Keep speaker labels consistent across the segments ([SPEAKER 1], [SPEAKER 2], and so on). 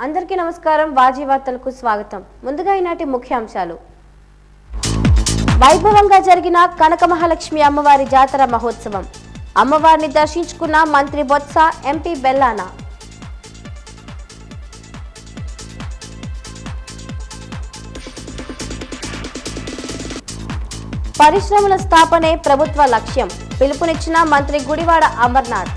[SPEAKER 1] అందరికీ నమస్కారం వాజీ వార్తలకు స్వాగతం ముందుగా ఈనాటి ముఖ్యాంశాలు వైభవంగా జరిగిన కనక మహాలక్ష్మి అమ్మవారి జాతర మహోత్సవం అమ్మవారిని దర్శించుకున్న మంత్రి బొత్స ఎంపీ బెల్లాన పరిశ్రమల స్థాపనే ప్రభుత్వ లక్ష్యం పిలుపునిచ్చిన మంత్రి గుడివాడ అమర్నాథ్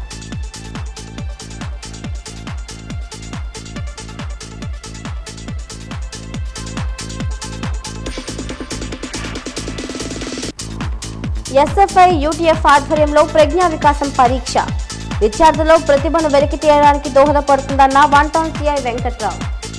[SPEAKER 1] ఎస్ఎఫ్ఐ యూటీఎఫ్ ఆధ్వర్యంలో ప్రజ్ఞా వికాసం పరీక్ష విద్యార్థుల్లో ప్రతిభను వెలికి తీయడానికి దోహదపడుతుందన్న వన్ టౌన్ సిఐ వెంకట్రావు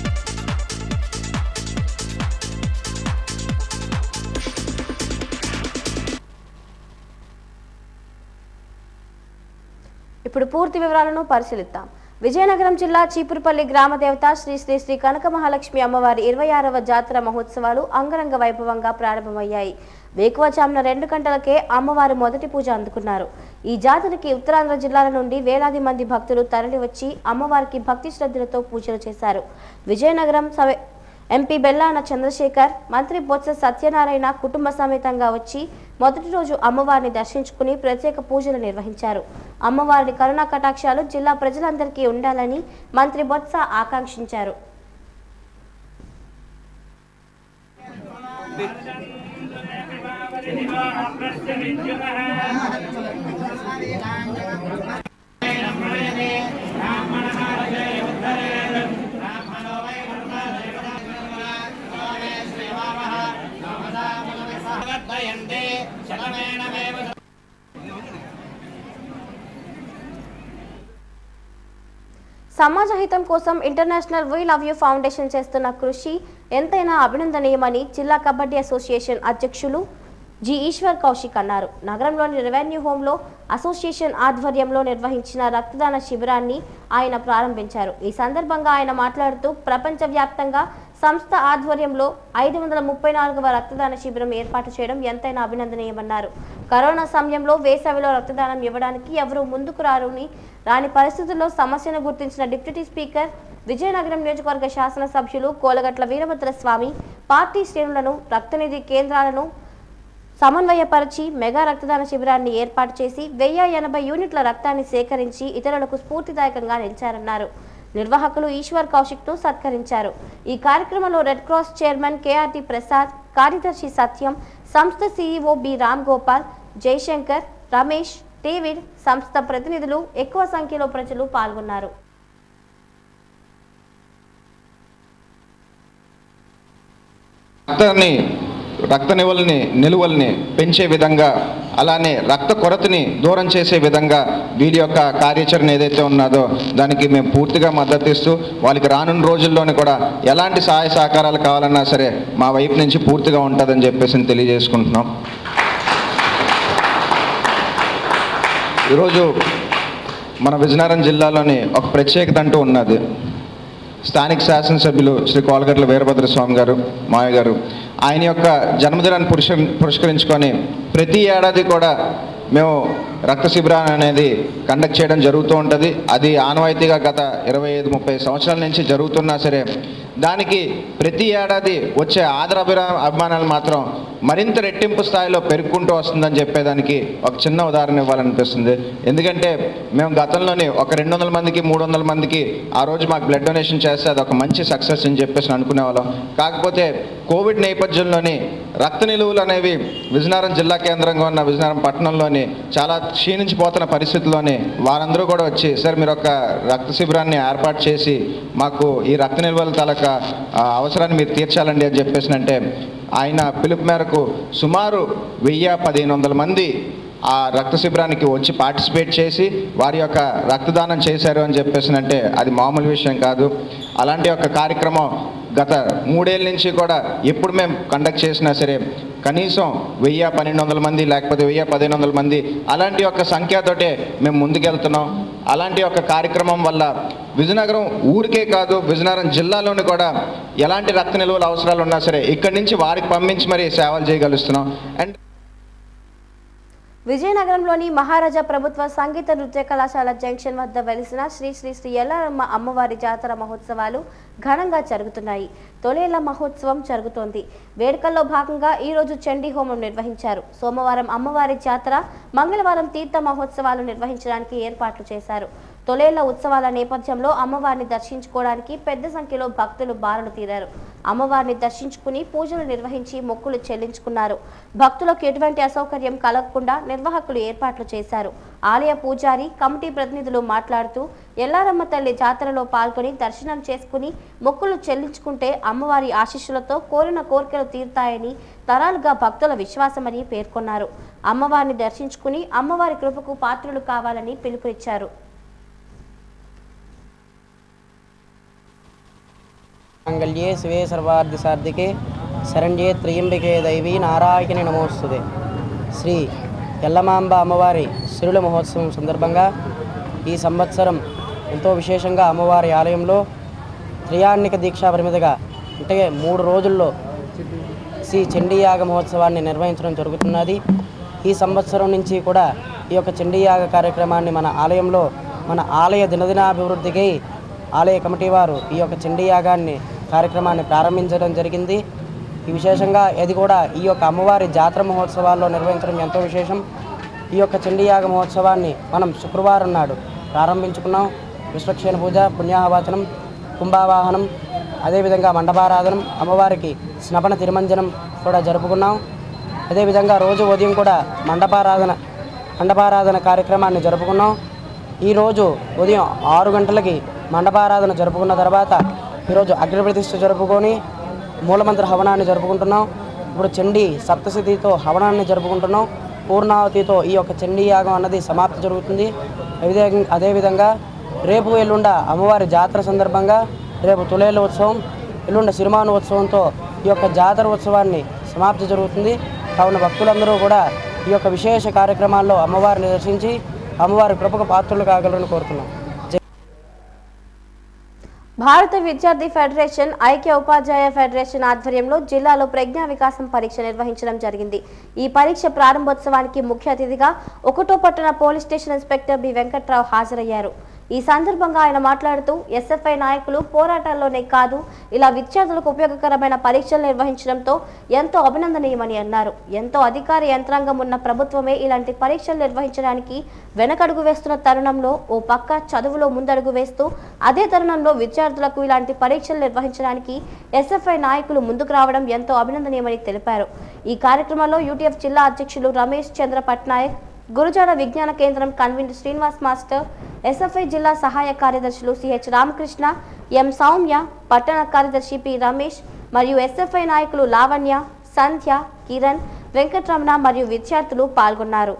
[SPEAKER 1] ఇప్పుడు పూర్తి వివరాలను పరిశీలిద్దాం విజయనగరం జిల్లా చీపురుపల్లి గ్రామ దేవత శ్రీ శ్రీ శ్రీ కనక మహాలక్ష్మి అమ్మవారి ఇరవై ఆరవ జాతర మహోత్సవాలు అంగరంగ వైభవంగా ప్రారంభమయ్యాయి వేకువజామున రెండు గంటలకే అమ్మవారు మొదటి పూజ అందుకున్నారు ఈ జాతరకి ఉత్తరాంధ్ర జిల్లాల నుండి వేలాది మంది భక్తులు తరలివచ్చి అమ్మవారికి భక్తి శ్రద్ధలతో పూజలు చేశారు విజయనగరం సవే ఎంపీ బెల్లాన చంద్రశేఖర్ మంత్రి బొత్స సత్యనారాయణ కుటుంబ సమేతంగా వచ్చి మొదటి రోజు అమ్మవారిని దర్శించుకుని ప్రత్యేక పూజలు నిర్వహించారు అమ్మవారి కరుణా కటాక్షాలు జిల్లా ప్రజలందరికీ ఉండాలని మంత్రి బొత్స ఆకాంక్షించారు
[SPEAKER 2] वर्धयन्ते शतमेनमेव
[SPEAKER 1] సమాజ హితం కోసం international we love you foundation చేస్తున్న కృషి ఎంతైనా అభినందనీయమని జిల్లా కబడ్డీ అసోసియేషన్ అధ్యక్షులు జి ఈశ్వర్ కౌశిక్ అన్నారు నగరంలోని రెవెన్యూ హోంలో అసోసియేషన్ ఆధ్వర్యంలో నిర్వహించిన రక్తదాన శిబిరాన్ని ఆయన ప్రారంభించారు ఈ సందర్భంగా ఆయన మాట్లాడుతూ ప్రపంచవ్యాప్తంగా సంస్థ ఆధ్వర్యంలో ఐదు వందల ముప్పై నాలుగవ రక్తదాన శిబిరం ఏర్పాటు చేయడం ఎంతైనా అభినందనీయమన్నారు కరోనా సమయంలో వేసవిలో రక్తదానం ఇవ్వడానికి ఎవరూ ముందుకు రారుని రాని పరిస్థితుల్లో సమస్యను గుర్తించిన డిప్యూటీ స్పీకర్ విజయనగరం నియోజకవర్గ శాసనసభ్యులు కోలగట్ల వీరభద్ర స్వామి పార్టీ శ్రేణులను రక్తనిధి కేంద్రాలను సమన్వయపరిచి మెగా రక్తదాన శిబిరాన్ని ఏర్పాటు చేసి వెయ్యి ఎనభై యూనిట్ల రక్తాన్ని సేకరించి ఇతరులకు స్ఫూర్తిదాయకంగా నిలిచారన్నారు నిర్వాహకులు ఈశ్వర్ కౌశిక్ ను సత్కరించారు ఈ కార్యక్రమంలో red cross chairman KRT Prasad కార్యదర్శి సత్యం సంస్థ CEO B Ram Gopal Jayashankar Ramesh David సంస్థ ప్రతినిధులు ఎక్కువ సంఖ్యలో ప్రజలు పాల్గొన్నారు
[SPEAKER 3] రక్తాన్ని రక్త నివల్ని నిలువల్ని పెంచే విధంగా అలానే రక్త కొరతని దూరం చేసే విధంగా వీరి యొక్క కార్యాచరణ ఏదైతే ఉన్నదో దానికి మేము పూర్తిగా మద్దతు ఇస్తూ వాళ్ళకి రానున్న రోజుల్లోని కూడా ఎలాంటి సహాయ సహకారాలు కావాలన్నా సరే మా వైపు నుంచి పూర్తిగా ఉంటుందని చెప్పేసి తెలియజేసుకుంటున్నాం ఈరోజు మన విజయనగరం జిల్లాలోని ఒక ప్రత్యేకత అంటూ ఉన్నది స్థానిక శాసనసభ్యులు శ్రీ కోలగట్ల వీరభద్ర స్వామి గారు మాయ గారు ఆయన యొక్క జన్మదినాన్ని పురుష పురస్కరించుకొని ప్రతి ఏడాది కూడా మేము రక్త శిబిరాన్ని అనేది కండక్ట్ చేయడం జరుగుతూ ఉంటుంది అది ఆనవాయితీగా గత ఇరవై ఐదు ముప్పై సంవత్సరాల నుంచి జరుగుతున్నా సరే దానికి ప్రతి ఏడాది వచ్చే ఆదర అభిరా అభిమానాలు మాత్రం మరింత రెట్టింపు స్థాయిలో పెరుగుకుంటూ వస్తుందని చెప్పేదానికి ఒక చిన్న ఉదాహరణ ఇవ్వాలనిపిస్తుంది ఎందుకంటే మేము గతంలోనే ఒక రెండు వందల మందికి మూడు వందల మందికి ఆ రోజు మాకు బ్లడ్ డొనేషన్ చేస్తే అది ఒక మంచి సక్సెస్ అని చెప్పేసి అనుకునేవాళ్ళం కాకపోతే కోవిడ్ నేపథ్యంలోని రక్త నిలువలు అనేవి విజయనగరం జిల్లా కేంద్రంగా ఉన్న విజయనగరం పట్టణంలోని చాలా క్షీణించిపోతున్న పరిస్థితుల్లోని వారందరూ కూడా వచ్చి సార్ మీరు ఒక రక్త శిబిరాన్ని ఏర్పాటు చేసి మాకు ఈ రక్త నిల్వల తాలూకా ఆ, అవసరాన్ని మీరు తీర్చాలండి అని చెప్పేసి అంటే ఆయన పిలుపు మేరకు సుమారు వెయ్యి పదిహేను వందల మంది ఆ రక్త శిబిరానికి వచ్చి పార్టిసిపేట్ చేసి వారి యొక్క రక్తదానం చేశారు అని చెప్పేసి అంటే అది మామూలు విషయం కాదు అలాంటి ఒక కార్యక్రమం గత మూడేళ్ళ నుంచి కూడా ఎప్పుడు మేము కండక్ట్ చేసినా సరే కనీసం వెయ్యి పన్నెండు వందల మంది లేకపోతే వెయ్యి పదిహేను వందల మంది అలాంటి ఒక సంఖ్యతోటే మేము ముందుకెళ్తున్నాం అలాంటి ఒక కార్యక్రమం వల్ల విజయనగరం ఊరికే కాదు విజయనగరం జిల్లాలోని కూడా ఎలాంటి రక్త నిల్వల అవసరాలు ఉన్నా సరే ఇక్కడి నుంచి వారికి పంపించి మరి సేవలు చేయగలుస్తున్నాం అండ్
[SPEAKER 1] విజయనగరంలోని మహారాజా ప్రభుత్వ సంగీత నృత్య కళాశాల జంక్షన్ వద్ద వెలిసిన శ్రీ శ్రీ శ్రీ ఎల్లారమ్మ అమ్మవారి జాతర మహోత్సవాలు ఘనంగా జరుగుతున్నాయి తొలేళ్ల మహోత్సవం జరుగుతోంది వేడుకల్లో భాగంగా ఈ రోజు చండీ హోమం నిర్వహించారు సోమవారం అమ్మవారి జాతర మంగళవారం తీర్థ మహోత్సవాలు నిర్వహించడానికి ఏర్పాట్లు చేశారు తొలేళ్ల ఉత్సవాల నేపథ్యంలో అమ్మవారిని దర్శించుకోవడానికి పెద్ద సంఖ్యలో భక్తులు బారులు తీరారు అమ్మవారిని దర్శించుకుని పూజలు నిర్వహించి మొక్కులు చెల్లించుకున్నారు భక్తులకు ఎటువంటి అసౌకర్యం కలగకుండా నిర్వాహకులు ఏర్పాట్లు చేశారు ఆలయ పూజారి కమిటీ ప్రతినిధులు మాట్లాడుతూ ఎల్లారమ్మ తల్లి జాతరలో పాల్గొని దర్శనం చేసుకుని మొక్కులు చెల్లించుకుంటే అమ్మవారి ఆశీస్సులతో కోరిన కోరికలు తీరుతాయని తరాలుగా భక్తుల విశ్వాసమని పేర్కొన్నారు అమ్మవారిని దర్శించుకుని అమ్మవారి కృపకు పాత్రులు కావాలని పిలుపునిచ్చారు
[SPEAKER 4] మాంగళ్యే శివే సర్వార్థసార్థికే శరణ్యే త్రయంబికే దైవీ నారాయణి నమోస్తుదే శ్రీ ఎల్లమాంబ అమ్మవారి సిరుల మహోత్సవం సందర్భంగా ఈ సంవత్సరం ఎంతో విశేషంగా అమ్మవారి ఆలయంలో త్రియాణిక దీక్షా పరిమితిగా అంటే మూడు రోజుల్లో శ్రీ చండీయాగ మహోత్సవాన్ని నిర్వహించడం జరుగుతున్నది ఈ సంవత్సరం నుంచి కూడా ఈ యొక్క చండీయాగ కార్యక్రమాన్ని మన ఆలయంలో మన ఆలయ దినదినాభివృద్ధికి ఆలయ కమిటీ వారు ఈ యొక్క చండీయాగాన్ని కార్యక్రమాన్ని ప్రారంభించడం జరిగింది ఈ విశేషంగా ఇది కూడా ఈ యొక్క అమ్మవారి జాతర మహోత్సవాల్లో నిర్వహించడం ఎంతో విశేషం ఈ యొక్క చండీయాగ మహోత్సవాన్ని మనం శుక్రవారం నాడు ప్రారంభించుకున్నాం విశ్వక్షేణ పూజ పుణ్యాహవాచనం కుంభావాహనం అదేవిధంగా మండపారాధనం అమ్మవారికి స్నపన తిరుమంజనం కూడా జరుపుకున్నాం అదేవిధంగా రోజు ఉదయం కూడా మండపారాధన మండపారాధన కార్యక్రమాన్ని జరుపుకున్నాం ఈరోజు ఉదయం ఆరు గంటలకి మండపారాధన జరుపుకున్న తర్వాత ఈరోజు అగ్నిప్రతిష్ఠ జరుపుకొని మూలమంత్ర హవనాన్ని జరుపుకుంటున్నాం ఇప్పుడు చండీ సప్తశతితో హవనాన్ని జరుపుకుంటున్నాం పూర్ణావతితో ఈ యొక్క చండీ యాగం అన్నది సమాప్తి జరుగుతుంది అదే అదేవిధంగా రేపు ఎల్లుండ అమ్మవారి జాతర సందర్భంగా రేపు తులేల ఉత్సవం ఎల్లుండ సిరిమాను ఉత్సవంతో ఈ యొక్క జాతర ఉత్సవాన్ని సమాప్తి జరుగుతుంది కావున భక్తులందరూ కూడా ఈ యొక్క విశేష కార్యక్రమాల్లో అమ్మవారిని దర్శించి అమ్మవారి కృపకు పాత్రలు కాగలరని కోరుతున్నాం జై
[SPEAKER 1] భారత విద్యార్థి ఫెడరేషన్ ఐక్య ఉపాధ్యాయ ఫెడరేషన్ ఆధ్వర్యంలో జిల్లాలో ప్రజ్ఞా వికాసం పరీక్ష నిర్వహించడం జరిగింది ఈ పరీక్ష ప్రారంభోత్సవానికి ముఖ్య అతిథిగా ఒకటో పట్టణ police station inspector B Venkatrao హాజరయ్యారు ఈ సందర్భంగా ఆయన మాట్లాడుతూ ఎస్ఎఫ్ఐ నాయకులు పోరాటాల్లోనే కాదు ఇలా విద్యార్థులకు ఉపయోగకరమైన పరీక్షలు నిర్వహించడంతో ఎంతో అభినందనీయమని అన్నారు ఎంతో అధికార యంత్రాంగం ఉన్న ప్రభుత్వమే ఇలాంటి పరీక్షలు నిర్వహించడానికి వెనకడుగు వేస్తున్న తరుణంలో ఓ పక్క చదువులో ముందడుగు వేస్తూ అదే తరుణంలో విద్యార్థులకు ఇలాంటి పరీక్షలు నిర్వహించడానికి ఎస్ఎఫ్ఐ నాయకులు ముందుకు రావడం ఎంతో అభినందనీయమని తెలిపారు ఈ కార్యక్రమంలో యూటీఎఫ్ జిల్లా అధ్యక్షులు రమేష్ చంద్ర పట్నాయక్ గురుజాడ విజ్ఞాన కేంద్రం కన్వీనర్ శ్రీనివాస్ మాస్టర్ ఎస్ఎఫ్ఐ జిల్లా సహాయ కార్యదర్శులు సిహెచ్ రామకృష్ణ ఎం సౌమ్య పట్టణ కార్యదర్శి పి రమేష్ మరియు ఎస్ఎఫ్ఐ నాయకులు లావణ్య సంధ్య కిరణ్ వెంకటరమణ మరియు విద్యార్థులు పాల్గొన్నారు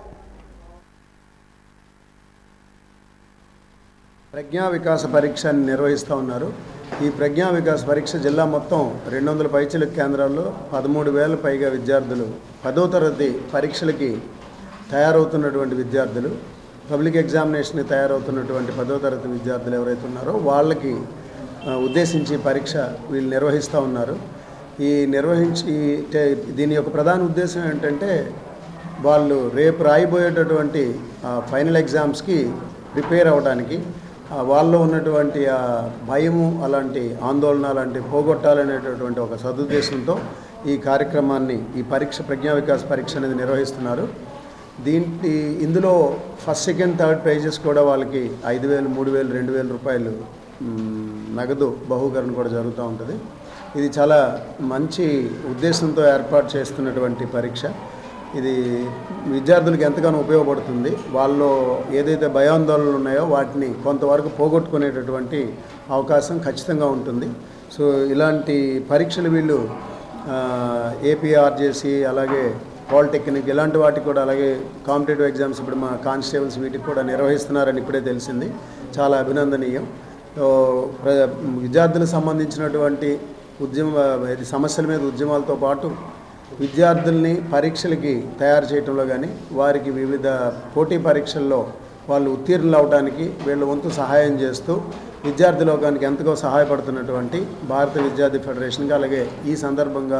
[SPEAKER 5] ప్రజ్ఞా వికాస పరీక్షని నిర్వహిస్తూ ఉన్నారు ఈ ప్రజ్ఞా వికాస పరీక్ష జిల్లా మొత్తం రెండు వందల పైచిల కేంద్రాల్లో పదమూడు వేల పైగా విద్యార్థులు పదో తరగతి పరీక్షలకి తయారవుతున్నటువంటి విద్యార్థులు పబ్లిక్ ఎగ్జామినేషన్కి తయారవుతున్నటువంటి పదో తరగతి విద్యార్థులు ఎవరైతే ఉన్నారో వాళ్ళకి ఆ, ఉద్దేశించి పరీక్ష వీళ్ళు నిర్వహిస్తూ ఉన్నారు ఈ నిర్వహించి ఈ టే- దీని యొక్క ప్రధాన ఉద్దేశం ఏంటంటే వాళ్ళు రేపు రాయిపోయేటటువంటి ఆ, ఫైనల్ ఎగ్జామ్స్కి ప్రిపేర్ అవ్వడానికి ఆ, వాళ్ళలో ఉన్నటువంటి ఆ భయము అలాంటి ఆందోళన అలాంటి పోగొట్టాలనేటటువంటి ఒక సదుద్దేశంతో ఈ కార్యక్రమాన్ని ఈ పరీక్ష ప్రజ్ఞా వికాస్ పరీక్ష అనేది నిర్వహిస్తున్నారు దీంట్లో ఇందులో ఫస్ట్ సెకండ్ థర్డ్ ప్రైజెస్ కూడా వాళ్ళకి ఐదు వేలు మూడు వేలు రెండు వేల రూపాయలు మ్, నగదు బహుకరణ కూడా జరుగుతూ ఉంటుంది ఇది చాలా మంచి ఉద్దేశంతో ఏర్పాటు చేస్తున్నటువంటి పరీక్ష ఇది విద్యార్థులకు ఎంతగానో ఉపయోగపడుతుంది వాళ్ళలో ఏదైతే భయాందోళనలు ఉన్నాయో వాటిని కొంతవరకు పోగొట్టుకునేటటువంటి అవకాశం ఖచ్చితంగా ఉంటుంది సో ఇలాంటి పరీక్షలు వీళ్ళు ఏపీఆర్జేసి అలాగే పాలిటెక్నిక్ ఇలాంటి వాటికి కూడా అలాగే కాంపిటేటివ్ ఎగ్జామ్స్ ఇప్పుడు మా కానిస్టేబుల్స్ వీటికి కూడా నిర్వహిస్తున్నారని ఇప్పుడే తెలిసింది చాలా అభినందనీయం సో, ప్ర- విద్యార్థులకు సంబంధించినటువంటి ఉద్యమ ఇది సమస్యల మీద ఉద్యమాలతో పాటు విద్యార్థుల్ని పరీక్షలకి తయారు చేయడంలో కానీ వారికి వివిధ పోటీ పరీక్షల్లో వాళ్ళు ఉత్తీర్ణులు అవడానికి వీళ్ళ వంతు సహాయం చేస్తూ విద్యార్థి లోకానికి ఎంతగా సహాయపడుతున్నటువంటి భారత విద్యార్థి ఫెడరేషన్కి అలాగే ఈ సందర్భంగా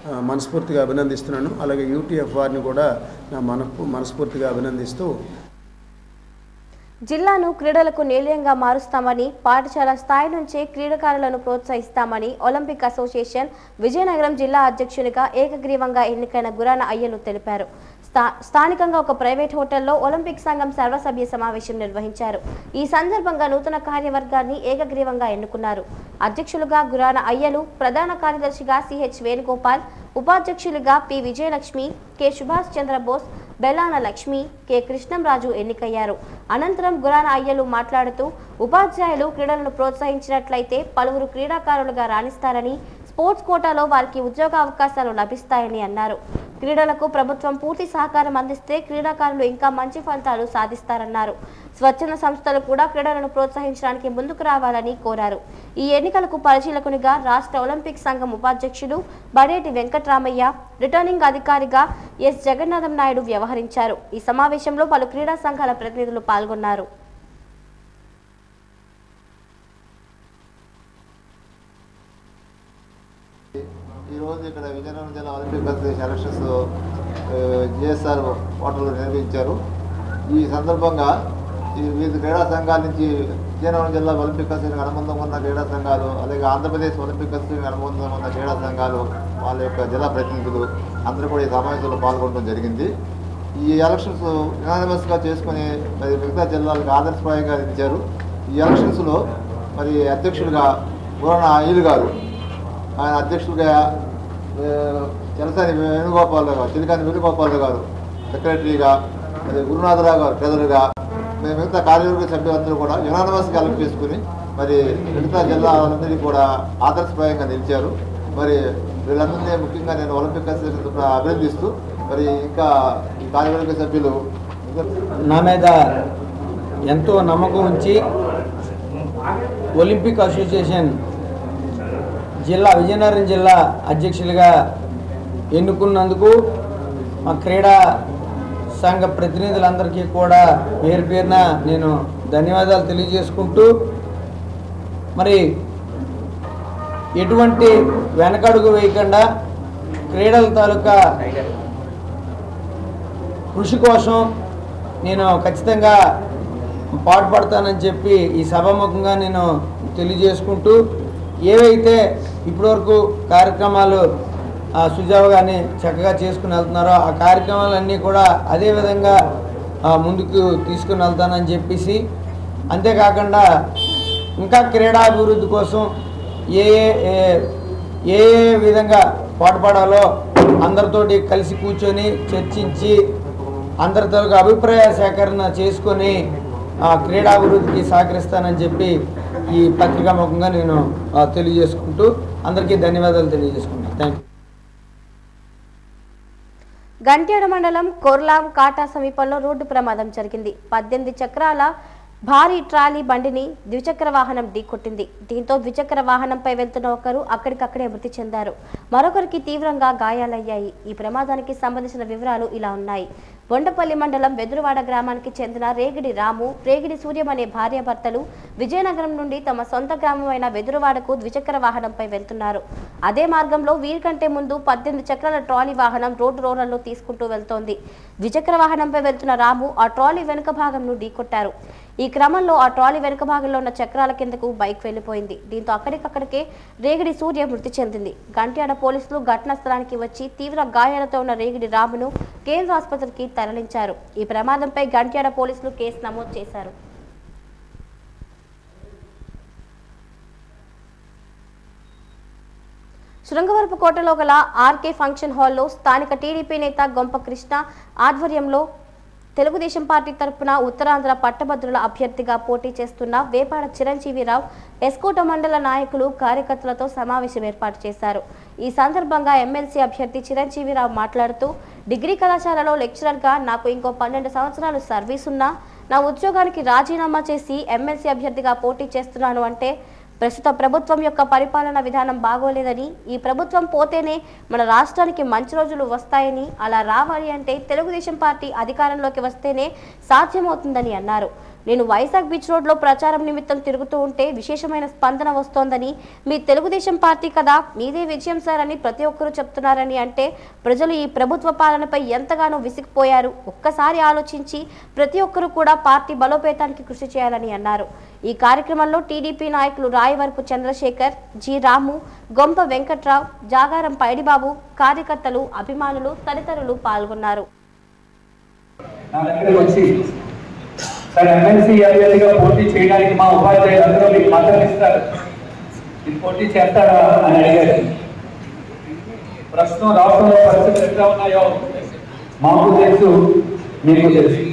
[SPEAKER 5] ఆ, మనస్ఫూర్తిగా అభినందిస్తున్నాను అలాగే యూటీఎఫ్ వారిని కూడా నా మన మనస్ఫూర్తిగా అభినందిస్తూ
[SPEAKER 1] జిల్లాను క్రీడలకు నిలయంగా మారుస్తామని పాఠశాల స్థాయి నుంచే క్రీడాకారులను ప్రోత్సహిస్తామని ఒలింపిక్ అసోసియేషన్ విజయనగరం జిల్లా అధ్యక్షునిగా ఏకగ్రీవంగా ఎన్నికైన గురాన అయ్యలు తెలిపారు స్థా- స్థానికంగా ఒక ప్రైవేట్ హోటల్లో ఒలింపిక్ సంఘం సర్వసభ్య సమావేశం నిర్వహించారు ఈ సందర్భంగా నూతన కార్యవర్గాన్ని ఏకగ్రీవంగా ఎన్నుకున్నారు అధ్యక్షులుగా గురాన అయ్యలు ప్రధాన కార్యదర్శిగా సిహెచ్ వేణుగోపాల్ ఉపాధ్యక్షులుగా P Vijayalakshmi K Subhash Chandrabose Bellana Lakshmi K Krishnamraju ఎన్నికయ్యారు అనంతరం గురాన అయ్యలు మాట్లాడుతూ ఉపాధ్యాయులు క్రీడలను ప్రోత్సహించినట్లయితే పలువురు క్రీడాకారులుగా రాణిస్తారని స్పోర్ట్స్ కోటాలో వారికి ఉద్యోగ అవకాశాలు లభిస్తాయని అన్నారు క్రీడలకు ప్రభుత్వం పూర్తి సహకారం అందిస్తే క్రీడాకారులు ఇంకా మంచి ఫలితాలు సాధిస్తారన్నారు స్వచ్ఛంద సంస్థలు కూడా క్రీడలను ప్రోత్సహించడానికి ముందుకు రావాలని కోరారు ఈ ఎన్నికలకు పరిశీలకునిగా రాష్ట్ర ఒలింపిక్ సంఘం ఉపాధ్యక్షులు బడేటి వెంకట్రామయ్య రిటర్నింగ్ అధికారిగా ఎస్ జగన్నాథం నాయుడు వ్యవహరించారు ఈ సమావేశంలో పలు క్రీడా సంఘాల ప్రతినిధులు పాల్గొన్నారు
[SPEAKER 6] ఈరోజు ఇక్కడ విజయనగరం జిల్లా ఒలింపిక్ అసోసియేషన్ ఎలక్షన్స్ జిఎస్ఆర్ హోటల్లో నిర్వహించారు ఈ సందర్భంగా ఈ వివిధ క్రీడా సంఘాల నుంచి విజయనగరం జిల్లా ఒలింపిక్ అసోసియేషన్ అనుబంధం ఉన్న క్రీడా సంఘాలు అలాగే ఆంధ్రప్రదేశ్ ఒలింపిక్ అసోసియేషన్ అనుబంధం ఉన్న క్రీడా సంఘాలు వాళ్ళ యొక్క జిల్లా ప్రతినిధులు అందరూ కూడా ఈ సమావేశంలో పాల్గొనడం జరిగింది ఈ ఎలక్షన్స్ యునానిమస్గా చేసుకుని మరి మిగతా జిల్లాలకు ఆదర్శప్రాయంగా ఇచ్చారు ఈ ఎలక్షన్స్లో మరి అధ్యక్షులుగా పురాణ అయ్యలు గారు ఆయన అధ్యక్షులుగా ఆ, జనసేన వేణుగోపాలరావు గారు చిలికాని వేణుగోపాలరావు గారు సెక్రటరీగా మరి గురునాథరావు గారు ట్రెజరర్గా మేము మిగతా కార్యవర్గ సభ్యులందరూ కూడా యునానిమస్గా ఎలక్ట్ చేసుకుని మరి మిగతా జిల్లాలందరినీ కూడా ఆదర్శప్రాయంగా నిలిచారు మరి వీళ్ళందరినీ ముఖ్యంగా నేను ఒలింపిక్ అసోసియేషన్ తరఫున అభినందిస్తూ మరి ఇంకా ఈ కార్యవర్గ సభ్యులు ఇంకా
[SPEAKER 7] నా మీద ఎంతో నమ్మకం ఉంచి ఒలింపిక్ అసోసియేషన్ జిల్లా విజయనగరం జిల్లా అధ్యక్షులుగా ఎన్నుకున్నందుకు మా క్రీడా సంఘ ప్రతినిధులందరికీ కూడా పేరు పేరున నేను ధన్యవాదాలు తెలియజేసుకుంటూ మరి ఎటువంటి వెనకడుగు వేయకుండా క్రీడల తాలూకా కృషి కోసం నేను ఖచ్చితంగా పాటుపడతానని చెప్పి ఈ సభాముఖంగా నేను తెలియజేసుకుంటూ ఏవైతే ఇప్పటివరకు కార్యక్రమాలు ఆ, సుజావ గారిని చక్కగా చేసుకుని వెళ్తున్నారో ఆ కార్యక్రమాలన్నీ కూడా అదే విధంగా ఆ, ముందుకు తీసుకుని వెళ్తానని చెప్పేసి అంతేకాకుండా ఇంకా క్రీడాభివృద్ధి కోసం ఏ ఏ ఏ ఏ విధంగా పాటుపడాలో అందరితోటి కలిసి కూర్చొని చర్చించి అందరితో అభిప్రాయ సేకరణ చేసుకొని ఆ, క్రీడాభివృద్ధికి సహకరిస్తానని చెప్పి ఈ పత్రికాముఖంగా నేను ఆ, తెలియజేసుకుంటూ అందరికీ ధన్యవాదాలు తెలియజేసుకుంటాను థ్యాంక్ యూ
[SPEAKER 1] గంట్యాడ మండలం కొర్లాం కాటా సమీపంలో రోడ్డు ప్రమాదం జరిగింది పద్దెనిమిది చక్రాల భారీ ట్రాలీ బండిని ద్విచక్ర వాహనం ఢీకొట్టింది దీంతో ద్విచక్ర వాహనంపై వెళ్తున్న ఒకరు అక్కడికక్కడే మృతి చెందారు మరొకరికి తీవ్రంగా గాయాలయ్యాయి ఈ ప్రమాదానికి సంబంధించిన వివరాలు ఇలా ఉన్నాయి బొండపల్లి మండలం వెదురువాడ గ్రామానికి చెందిన రేగిడి రాము రేగిడి సూర్యం అనే భార్యాభర్తలు విజయనగరం నుండి తమ సొంత గ్రామమైన వెదురువాడకు ద్విచక్ర వాహనంపై వెళ్తున్నారు అదే మార్గంలో వీరికంటే ముందు పద్దెనిమిది చక్రాల ట్రాలీ వాహనం రోడ్డు రోలర్లో తీసుకుంటూ వెళ్తోంది ద్విచక్ర వాహనంపై వెళ్తున్న రాము ఆ ట్రాలీ వెనుక భాగంను ఢీకొట్టారు ఈ క్రమంలో ఆ ట్రాలీ వెనుక భాగంలో ఉన్న చక్రాల కిందకు బైక్ వెళ్లిపోయింది దీంతో అక్కడికక్కడికే రేగిడి సూర్య మృతి చెందింది గంట్యాడ పోలీసులు ఘటనా స్థలానికి వచ్చి తీవ్ర గాయాలతో ఉన్న రేగిడి రామును కేంద్ర ఆసుపత్రికి తరలించారు ఈ ప్రమాదంపై గంట్యాడ పోలీసులు కేసు నమోదు చేశారు శృంగవరపుకోటలో గల ఆర్కే ఫంక్షన్ హాల్లో స్థానిక టీడీపీ నేత గొంప కృష్ణ ఆధ్వర్యంలో తెలుగుదేశం పార్టీ తరపున ఉత్తరాంధ్ర పట్టభద్రుల అభ్యర్థిగా పోటీ చేస్తున్న వేపాడ చిరంజీవిరావు ఎస్కోట మండల నాయకులు కార్యకర్తలతో సమావేశం ఏర్పాటు చేశారు ఈ సందర్భంగా ఎమ్మెల్సీ అభ్యర్థి చిరంజీవిరావు మాట్లాడుతూ డిగ్రీ కళాశాలలో లెక్చరర్గా నాకు ఇంకో పన్నెండు సంవత్సరాలు సర్వీస్ ఉన్నా నా ఉద్యోగానికి రాజీనామా చేసి ఎమ్మెల్సీ అభ్యర్థిగా పోటీ చేస్తున్నాను అంటే ప్రస్తుత ప్రభుత్వం యొక్క పరిపాలన విధానం బాగోలేదని ఈ ప్రభుత్వం పోతేనే మన రాష్ట్రానికి మంచి రోజులు వస్తాయని అలా రావాలి అంటే తెలుగుదేశం పార్టీ అధికారంలోకి వస్తేనే సాధ్యమవుతుందని అన్నారు నేను వైజాగ్ బీచ్ రోడ్లో ప్రచారం నిమిత్తం తిరుగుతూ ఉంటే విశేషమైన స్పందన వస్తోందని మీ తెలుగుదేశం పార్టీ కదా మీదే విజయం సార్ అని ప్రతి ఒక్కరూ చెప్తున్నారని అంటే ప్రజలు ఈ ప్రభుత్వ పాలనపై ఎంతగానో విసిగిపోయారు ఒక్కసారి ఆలోచించి ప్రతి ఒక్కరూ కూడా పార్టీ బలోపేతానికి కృషి చేయాలని అన్నారు ఈ కార్యక్రమంలో టీడీపీ నాయకులు రాయవరపు చంద్రశేఖర్ జి రాము గొంప వెంకట్రావు జాగారం పైడిబాబు కార్యకర్తలు అభిమానులు తదితరులు పాల్గొన్నారు
[SPEAKER 8] నా దగ్గరకు వచ్చి సార్ ఎమ్మెల్సీ అభ్యర్థిగా పోటీ చేయడానికి మా ఉపాధ్యాయులు అందరూ మీకు మద్దతు ఇస్తారు మీరు పోటీ చేస్తారా అని అడిగారు ప్రస్తుతం రాష్ట్రంలో పరిస్థితులు ఎట్లా ఉన్నాయో మాకు తెలుసు మీకు తెలుసు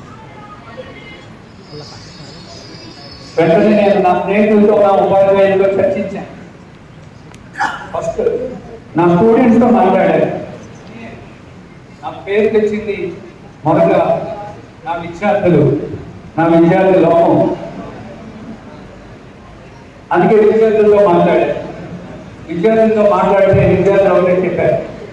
[SPEAKER 8] వెంటనే నేను నా స్నేహితులతో నా ఉపాధ్యాయులతో చర్చించాను ఫస్ట్ నా స్టూడెంట్స్తో మాట్లాడాను నా పేరు తెచ్చింది మొదట నా విద్యార్థులు నా విద్యార్థి లోకం అందుకే విద్యార్థులతో మాట్లాడారు విద్యార్థులతో మాట్లాడితే విద్యార్థులు ఒకటే చెప్పారు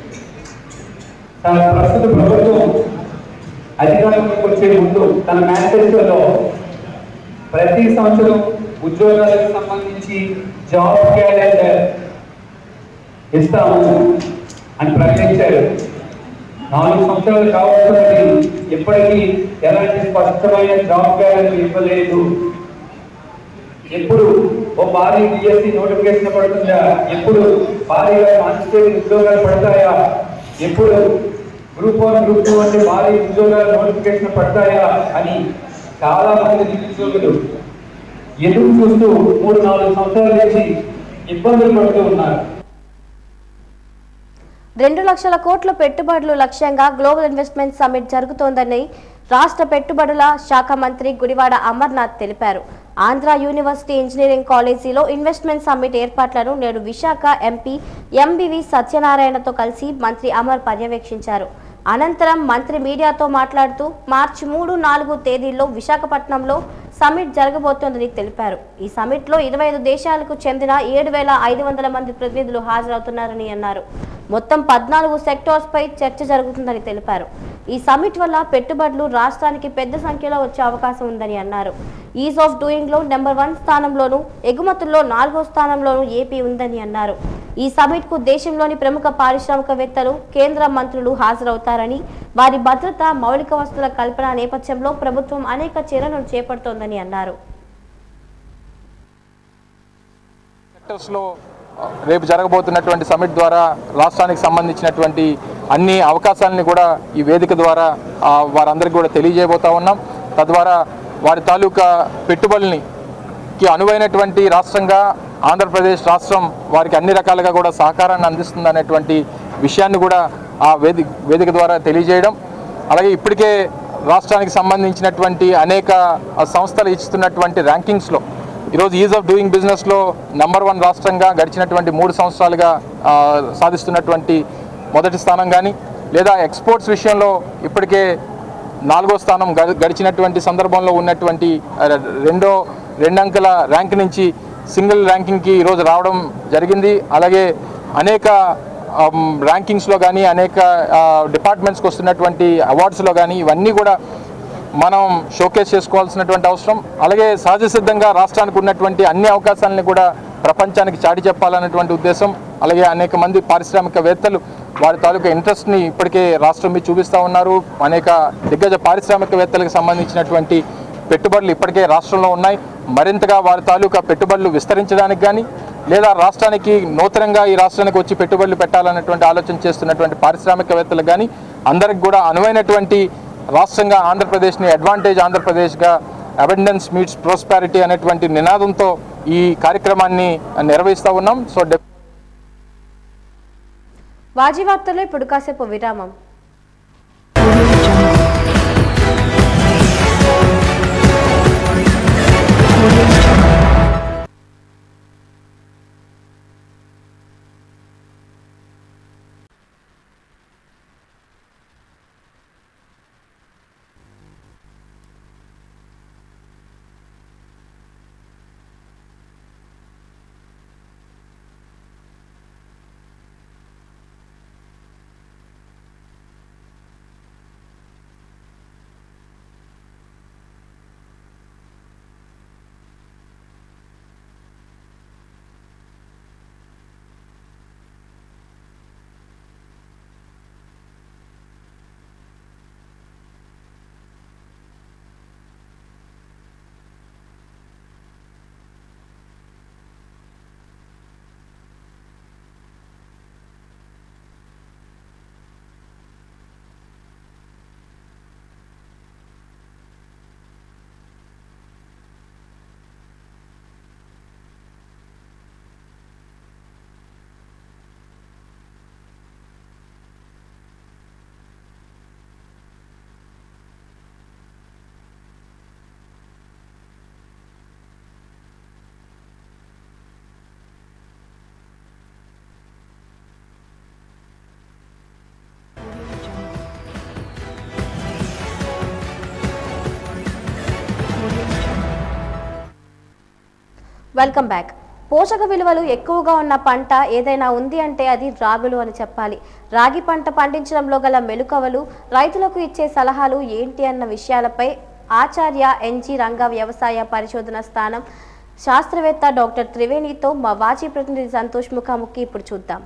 [SPEAKER 8] తన ప్రస్తుత ప్రభుత్వం అధికారంలోకి వచ్చే ముందు తన మేనిఫెస్టోలో ప్రతి సంవత్సరం ఉద్యోగాలకు సంబంధించి జాబ్ క్యాలెండర్ ఇస్తాము అని ప్రకటించారు నాలుగు సంవత్సరాలు కావాల్సినది ఇప్పటికీ ఎలాంటి స్పష్టమైన జాబ్ క్యాలెండర్ ఇవ్వలేదు ఎప్పుడు ఓ భారీ డిఎస్సి నోటిఫికేషన్ పడుతుందా ఎప్పుడు భారీగా కానిస్టేబుల్ ఉద్యోగాలు పడతాయా ఎప్పుడు గ్రూప్ వన్ గ్రూప్ టూ అంటే భారీ ఉద్యోగాలు నోటిఫికేషన్ పడతాయా అని చాలా మంది నిరుద్యోగులు ఎదురు చూస్తూ మూడు నాలుగు సంవత్సరాల నుంచి ఇబ్బందులు పడుతూ ఉన్నారు
[SPEAKER 1] రెండు లక్షల కోట్ల పెట్టుబడులు లక్ష్యంగా గ్లోబల్ ఇన్వెస్ట్మెంట్ సమ్మిట్ జరుగుతోందని రాష్ట్ర పెట్టుబడుల శాఖ మంత్రి గుడివాడ అమర్నాథ్ తెలిపారు ఆంధ్ర యూనివర్సిటీ ఇంజనీరింగ్ కాలేజీలో ఇన్వెస్ట్మెంట్ సమ్మిట్ ఏర్పాట్లను నేడు విశాఖ ఎంపీ ఎంబివి సత్యనారాయణతో కలిసి మంత్రి అమర్ పర్యవేక్షించారు అనంతరం మంత్రి మీడియాతో మాట్లాడుతూ మార్చి మూడు నాలుగు తేదీల్లో విశాఖపట్నంలో సమ్మిట్ జరగబోతోందని తెలిపారు ఈ సమ్మిట్లో ఇరవై ఐదు దేశాలకు చెందిన ఏడు వేల ఐదు వందల మంది ప్రతినిధులు హాజరవుతున్నారని అన్నారు మొత్తం పద్నాలుగు సెక్టార్స్ పై చర్చ జరుగుతుందని తెలిపారు ఈ సమ్మిట్ వల్ల పెట్టుబడులు రాష్ట్రానికి పెద్ద సంఖ్యలో వచ్చే అవకాశం ఉందని అన్నారు ఈజ్ ఆఫ్ డూయింగ్ లో నెంబర్ వన్ స్థానంలోనూ ఎగుమతుల్లో నాలుగో స్థానంలోనూ ఏపీ ఉందని అన్నారు ఈ సమ్మిట్ కు దేశంలోని ప్రముఖ పారిశ్రామికవేత్తలు కేంద్ర మంత్రులు హాజరవుతారని వారి భద్రత మౌలిక వసతుల కల్పన నేపథ్యంలో ప్రభుత్వం అనేక చర్యలను చేపడుతోందని అన్నారు
[SPEAKER 9] సెక్టర్స్లో రేపు జరగబోతున్నటువంటి సమిట్ ద్వారా రాష్ట్రానికి సంబంధించినటువంటి అన్ని అవకాశాలని కూడా ఈ వేదిక ద్వారా ఆ, వారందరికీ కూడా తెలియజేయబోతా ఉన్నాం తద్వారా వారి తాలూకా పెట్టుబడుల్ని కి అనువైనటువంటి రాష్ట్రంగా ఆంధ్రప్రదేశ్ రాష్ట్రం వారికి అన్ని రకాలుగా కూడా సహకారాన్ని అందిస్తుంది అనేటువంటి విషయాన్ని కూడా ఆ వేదిక వేదిక ద్వారా తెలియజేయడం అలాగే ఇప్పటికే రాష్ట్రానికి సంబంధించినటువంటి అనేక ఆ, సంస్థలు ఇస్తున్నటువంటి ర్యాంకింగ్స్లో ఈరోజు ఈజ్ ఆఫ్ డూయింగ్ బిజినెస్లో నంబర్ వన్ రాష్ట్రంగా గడిచినటువంటి మూడు సంవత్సరాలుగా ఆ, సాధిస్తున్నటువంటి మొదటి స్థానం కానీ లేదా ఎక్స్పోర్ట్స్ విషయంలో ఇప్పటికే నాలుగో స్థానం గ- గడిచినటువంటి సందర్భంలో ఉన్నటువంటి ఆ, రెండో రెండంకెల ర్యాంక్ నుంచి సింగిల్ ర్యాంకింగ్కి ఈరోజు రావడం జరిగింది అలాగే అనేక ఆమ్, ర్యాంకింగ్స్లో కానీ అనేక ఆ, డిపార్ట్మెంట్స్కి వస్తున్నటువంటి అవార్డ్స్లో కానీ ఇవన్నీ కూడా మనం షోకేస్ చేసుకోవాల్సినటువంటి అవసరం అలాగే సహజ సిద్ధంగా రాష్ట్రానికి ఉన్నటువంటి అన్ని అవకాశాలని కూడా ప్రపంచానికి చాటి చెప్పాలన్నటువంటి ఉద్దేశం అలాగే అనేక మంది పారిశ్రామికవేత్తలు వారి తాలూకా ఇంట్రెస్ట్ని ఇప్పటికే రాష్ట్రం మీద చూపిస్తూ ఉన్నారు అనేక దిగ్గజ పారిశ్రామికవేత్తలకు సంబంధించినటువంటి పెట్టుబడులు ఇప్పటికే రాష్ట్రంలో ఉన్నాయి మరింతగా వారి తాలూకా పెట్టుబడులు విస్తరించడానికి కానీ లేదా రాష్ట్రానికి నూతనంగా ఈ రాష్ట్రానికి వచ్చి పెట్టుబడులు పెట్టాలన్నటువంటి ఆలోచన చేస్తున్నటువంటి పారిశ్రామికవేత్తలకు కానీ అందరికి కూడా అనువైనటువంటి రాష్ట్రంగా ఆంధ్రప్రదేశ్ని అడ్వాంటేజ్ ఆంధ్రప్రదేశ్గా అబెండెన్స్ మీట్స్ ప్రోస్పారిటీ అనేటువంటి నినాదంతో ఈ కార్యక్రమాన్ని నిర్వహిస్తూ ఉన్నాం సో డెఫ్
[SPEAKER 1] వాజీ వార్తల్లో ఇప్పుడు కాసేపు విరామం వెల్కమ్ బ్యాక్ పోషక విలువలు ఎక్కువగా ఉన్న పంట ఏదైనా ఉంది అంటే అది రాగులు అని చెప్పాలి రాగి పంట పండించడంలో గల మెలుకవలు రైతులకు ఇచ్చే సలహాలు ఏంటి అన్న విషయాలపై ఆచార్య ఎన్జి రంగ వ్యవసాయ పరిశోధన స్థానం శాస్త్రవేత్త డాక్టర్ త్రివేణితో మా వాచి ప్రతినిధి సంతోష్ ముఖాముఖి ఇప్పుడు చూద్దాం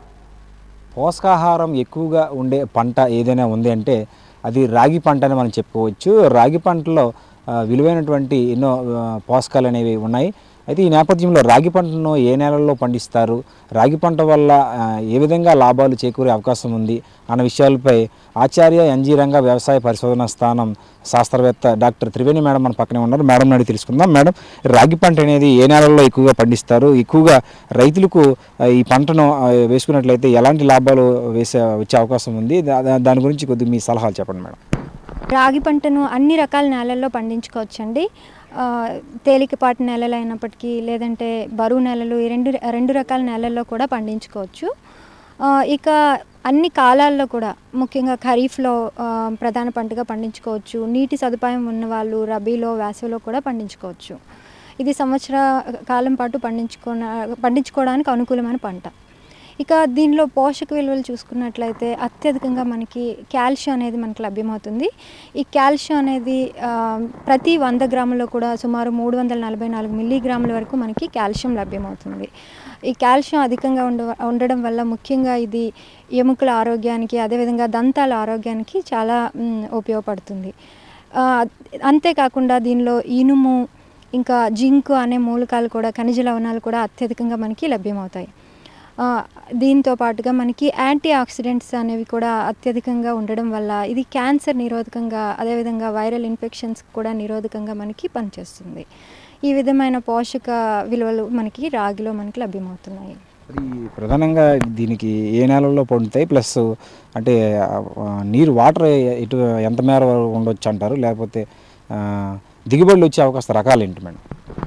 [SPEAKER 10] పోషకాహారం ఎక్కువగా ఉండే పంట ఏదైనా ఉంది అంటే అది రాగి పంట అని మనం చెప్పుకోవచ్చు రాగి పంటలో ఆ, విలువైనటువంటి ఎన్నో ఆ, పోషకాలు అనేవి ఉన్నాయి అయితే ఈ నేపథ్యంలో రాగి పంటను ఏ నెలల్లో పండిస్తారు రాగి పంట వల్ల ఆ, ఏ విధంగా లాభాలు చేకూరే అవకాశం ఉంది అన్న విషయాలపై ఆచార్య ఎన్జీ రంగ వ్యవసాయ పరిశోధన స్థానం శాస్త్రవేత్త డాక్టర్ త్రివేణి మేడం మన పక్కనే ఉన్నారు మేడం నాడి తెలుసుకుందాం మేడం రాగి పంట అనేది ఏ నెలల్లో ఎక్కువగా పండిస్తారు ఎక్కువగా రైతులకు ఆ, ఈ పంటను ఆ, వేసుకున్నట్లయితే ఎలాంటి లాభాలు వేసే వచ్చే అవకాశం ఉంది దా- దా- దాని గురించి కొద్దిగా మీ సలహాలు చెప్పండి మేడం
[SPEAKER 11] రాగి పంటను అన్ని రకాల నేలల్లో పండించుకోవచ్చండి ఆ, తేలికపాటి నేలలు అయినప్పటికీ లేదంటే బరువు నేలలు ఈ రెండు రెండు రకాల నేలల్లో కూడా పండించుకోవచ్చు ఆ, ఇక అన్ని కాలాల్లో కూడా ముఖ్యంగా ఖరీఫ్లో ఆ, ప్రధాన పంటగా పండించుకోవచ్చు నీటి సదుపాయం ఉన్న వాళ్ళు రబీలో వేసవిలో కూడా పండించుకోవచ్చు ఇది సంవత్సర కాలం పాటు పండించుకో పండించుకోవడానికి అనుకూలమైన పంట ఇక దీనిలో పోషక విలువలు చూసుకున్నట్లయితే అత్యధికంగా మనకి కాల్షియం అనేది మనకి లభ్యమవుతుంది ఈ కాల్షియం అనేది ఆ, ప్రతి వంద గ్రాముల్లో కూడా సుమారు మూడు వందల నలభై నాలుగు మిల్లీగ్రాముల వరకు మనకి కాల్షియం లభ్యమవుతుంది ఈ కాల్షియం అధికంగా ఉండ ఉండడం వల్ల ముఖ్యంగా ఇది ఎముకల ఆరోగ్యానికి అదేవిధంగా దంతాల ఆరోగ్యానికి చాలా మ్, ఉపయోగపడుతుంది ఆ, అంతేకాకుండా దీనిలో ఇనుము ఇంకా జింక్ అనే మూలకాలు కూడా ఖనిజ లవణాలు కూడా అత్యధికంగా మనకి లభ్యమవుతాయి ఆ, దీంతో పాటుగా మనకి యాంటీ ఆక్సిడెంట్స్ అనేవి కూడా అత్యధికంగా ఉండడం వల్ల ఇది క్యాన్సర్ నిరోధకంగా అదేవిధంగా వైరల్ ఇన్ఫెక్షన్స్ కూడా నిరోధకంగా మనకి పనిచేస్తుంది ఈ విధమైన పోషక విలువలు మనకి రాగిలో మనకి లభ్యమవుతున్నాయి
[SPEAKER 10] మరి ప్రధానంగా దీనికి ఏ నెలల్లో పండుతాయి ప్లస్ అంటే ఆ, నీరు వాటర్ ఎటు ఎంత మేర వరకు ఉండొచ్చు అంటారు లేకపోతే ఆ, దిగుబడులు వచ్చే అవకాశం రకాలు ఏంటి మేడం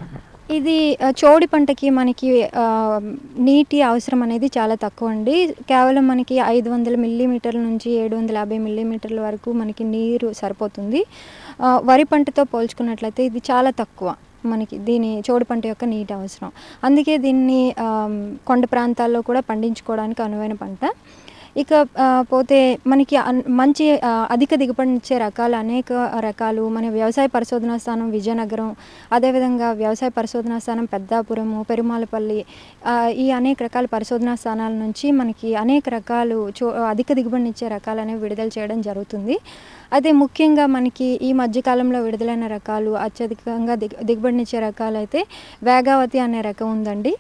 [SPEAKER 11] ఇది ఆ, చోడి పంటకి మనకి ఆ, నీటి అవసరం అనేది చాలా తక్కువ అండి కేవలం మనకి ఐదు వందల మిల్లీమీటర్ల నుంచి ఏడు వందల యాభై మిల్లీమీటర్ల వరకు మనకి నీరు సరిపోతుంది ఆ, వరి పంటతో పోల్చుకున్నట్లయితే ఇది చాలా తక్కువ మనకి దీని చోడు పంట యొక్క నీటి అవసరం అందుకే దీన్ని ఆ, కొండ ప్రాంతాల్లో కూడా పండించుకోవడానికి అనువైన పంట ఇక ఆ, పోతే మనకి అన్- మంచి ఆ, అధిక దిగుబడినిచ్చే రకాలు అనేక రకాలు మన వ్యవసాయ పరిశోధనా స్థానం విజయనగరం అదేవిధంగా వ్యవసాయ పరిశోధనా స్థానం పెద్దాపురము పెరుమాలపల్లి ఆ, ఈ అనేక రకాల పరిశోధనా స్థానాల నుంచి మనకి అనేక రకాలు చో అధిక దిగుబడినిచ్చే రకాలు అనేవి విడుదల చేయడం జరుగుతుంది అదే ముఖ్యంగా మనకి ఈ మధ్యకాలంలో విడుదలైన రకాలు అత్యధికంగా దిగు దిగుబడినిచ్చే రకాలు అయితే వేగావతి అనే రకం ఉందండి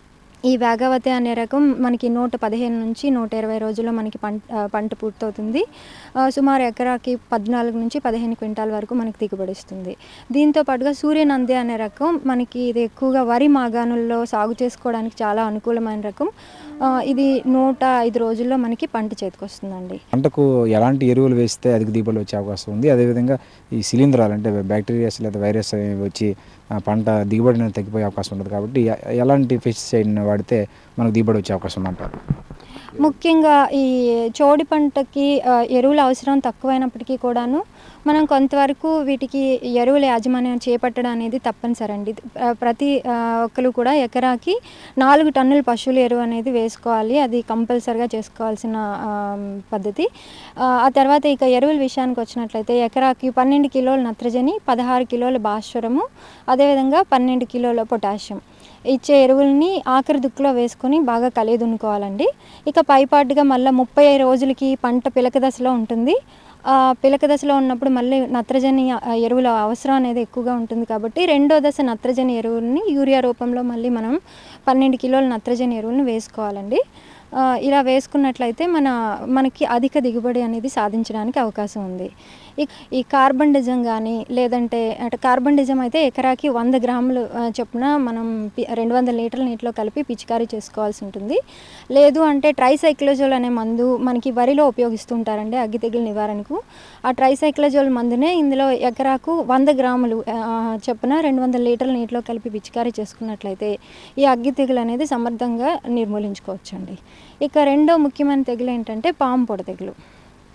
[SPEAKER 11] ఈ వేగవతి అనే రకం మనకి నూట పదిహేను నుంచి నూట ఇరవై రోజుల్లో మనకి పంట ఆ, పంట పూర్తవుతుంది ఆ, సుమారు ఎకరాకి పద్నాలుగు నుంచి పదిహేను క్వింటాల వరకు మనకి దిగుబడి ఇస్తుంది దీంతో పాటుగా సూర్యనంది అనే రకం మనకి ఇది ఎక్కువగా వరి మాగాణుల్లో సాగు చేసుకోవడానికి చాలా అనుకూలమైన రకం ఆ, ఇది నూట ఐదు రోజుల్లో మనకి పంట చేతికి వస్తుందండి
[SPEAKER 10] పంటకు ఎలాంటి ఎరువులు వేస్తే అధిక దిగుబడి వచ్చే అవకాశం ఉంది అదేవిధంగా ఈ శిలీంధ్రాలు అంటే బ్యాక్టీరియాస్ లేదా వైరస్ అనేవి వచ్చి ఆ, పంట దిగుబడి అనేది తగ్గిపోయే అవకాశం ఉంటుంది కాబట్టి ఎ- ఎలాంటి పెస్టిసైడ్ని వాడితే మనకు దిగుబడి వచ్చే అవకాశం ఉందంటారు
[SPEAKER 11] ముఖ్యంగా ఈ చోడి పంటకి ఆ, ఎరువుల అవసరం తక్కువైనప్పటికీ కూడాను మనం కొంతవరకు వీటికి ఎరువుల యాజమాన్యం చేపట్టడం అనేది తప్పనిసరి అండి ఆ, ప్రతి ఆ, ఒక్కరు కూడా ఎకరాకి నాలుగు టన్నుల పశువుల ఎరువు అనేది వేసుకోవాలి అది కంపల్సరిగా చేసుకోవాల్సిన ఆ, పద్ధతి ఆ, ఆ తర్వాత ఇక ఎరువుల విషయానికి వచ్చినట్లయితే ఎకరాకి పన్నెండు కిలోల నత్రజని పదహారు కిలోల భాస్వరము అదేవిధంగా పన్నెండు కిలోల పొటాషియం ఇచ్చే ఎరువుల్ని ఆఖరి దుక్కులో వేసుకొని బాగా కలిదునుకోవాలండి ఇక పైపాటుగా మళ్ళీ ముప్పై రోజులకి పంట పిలక దశలో ఉంటుంది ఆ పిలక దశలో ఉన్నప్పుడు మళ్ళీ నత్రజని ఆ, ఎరువుల అవసరం అనేది ఎక్కువగా ఉంటుంది కాబట్టి రెండో దశ నత్రజని ఎరువుల్ని యూరియా రూపంలో మళ్ళీ మనం పన్నెండు కిలోల నత్రజని ఎరువులను వేసుకోవాలండి ఆ, ఇలా వేసుకున్నట్లయితే మన మనకి అధిక దిగుబడి అనేది సాధించడానికి అవకాశం ఉంది ఈ- ఈ కార్బన్ డిజం కానీ లేదంటే అంటే కార్బన్ డిజం అయితే ఎకరాకి వంద గ్రాములు ఆ, చొప్పున మనం పి- రెండు వందల లీటర్ల నీటిలో కలిపి పిచికారీ చేసుకోవాల్సి ఉంటుంది లేదు అంటే ట్రైసైక్లోజోల్ అనే మందు మనకి వరిలో ఉపయోగిస్తుంటారండి అగ్గి తెగులు నివారణకు ఆ ట్రైసైక్లోజోల్ మందునే ఇందులో ఎకరాకు వంద గ్రాములు ఆ, చొప్పున రెండు వందల లీటర్ల నీటిలో కలిపి పిచికారీ చేసుకున్నట్లయితే ఈ అగ్గి తెగులు అనేది సమర్థంగా నిర్మూలించుకోవచ్చండి ఇక రెండో ముఖ్యమైన తెగులు ఏంటంటే పాము పొడ తెగులు